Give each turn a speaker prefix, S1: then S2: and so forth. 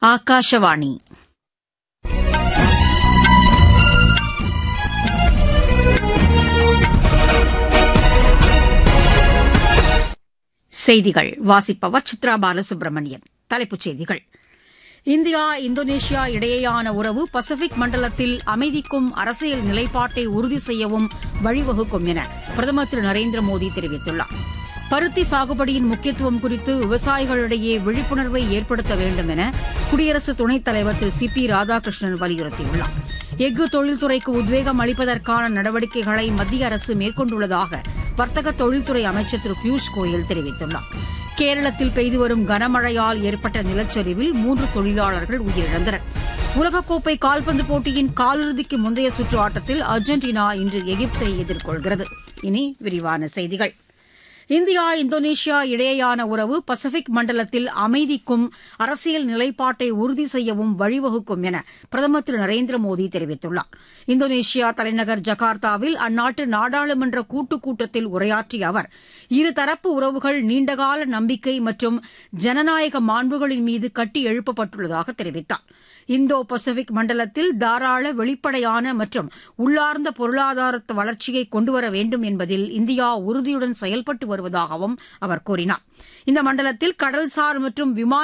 S1: ಆಕಾಶವಾಣಿ செய்திகள் வாசிப்பவர் சித்ரா பாலசுப்ரமணியன் தலைப்புச் செய்திகள் இந்தியா இந்தோனேஷியா இடையேயான உறவு பசிபிக் மண்டலத்தில் அமைதிக்கும் அரசியல் நிலைப்பாட்டை உறுதி செய்யவும் வழிவகுக்கும் என பிரதமர் திரு நரேந்திர மோடி தெரிவித்துள்ளார் பருத்தி சாகுபடியின் முக்கியத்துவம் குறித்து விவசாயிகளிடையே விழிப்புணர்வை ஏற்படுத்த வேண்டும் என குடியரசு துணைத் தலைவர் திரு சி பி ராதாகிருஷ்ணன் வலியுறுத்தியுள்ளார் எஃகு தொழில்துறைக்கு உத்வேகம் அளிப்பதற்கான நடவடிக்கைகளை மத்திய அரசு மேற்கொண்டுள்ளதாக வர்த்தக தொழில்துறை அமைச்சர் திரு பியூஷ் கோயல் தெரிவித்துள்ளார் கேரளத்தில் பெய்து வரும் கனமழையால் ஏற்பட்ட நிலச்சரிவில் மூன்று தொழிலாளர்கள் உயிரிழந்தனர் உலகக்கோப்பை கால்பந்து போட்டியின் காலிறுதிக்கு முந்தைய சுற்று ஆட்டத்தில் அர்ஜென்டினா இன்று எகிப்தை எதிர்கொள்கிறது இனி விரிவான செய்திகள் இந்தியா இந்தோனேஷியா இடையேயான உறவு பசிபிக் மண்டலத்தில் அமைதிக்கும் அரசியல் நிலைப்பாட்டை உறுதி செய்யவும் வழிவகுக்கும் என பிரதமர் திரு நரேந்திர மோடி தெரிவித்துள்ளார் இந்தோனேஷியா தலைநகர் ஜகார்த்தாவில் அந்நாட்டு நாடாளுமன்ற கூட்டுக் கூட்டத்தில் உரையாற்றிய அவர் இருதரப்பு உறவுகள் நீண்டகால நம்பிக்கை மற்றும் ஜனநாயக மாண்புகளின் மீது கட்டி எழுப்பப்பட்டுள்ளதாக தெரிவித்தார் இந்தோ பசிபிக் மண்டலத்தில் தாராள வெளிப்படையான மற்றும் உள்ளார்ந்த பொருளாதார வளர்ச்சியை கொண்டுவர வேண்டும் என்பதில் இந்தியா உறுதியுடன் செயல்பட்டு வருவதாகவும் அவர் கூறினார் இந்த மண்டலத்தில் கடல்சார் மற்றும் விமான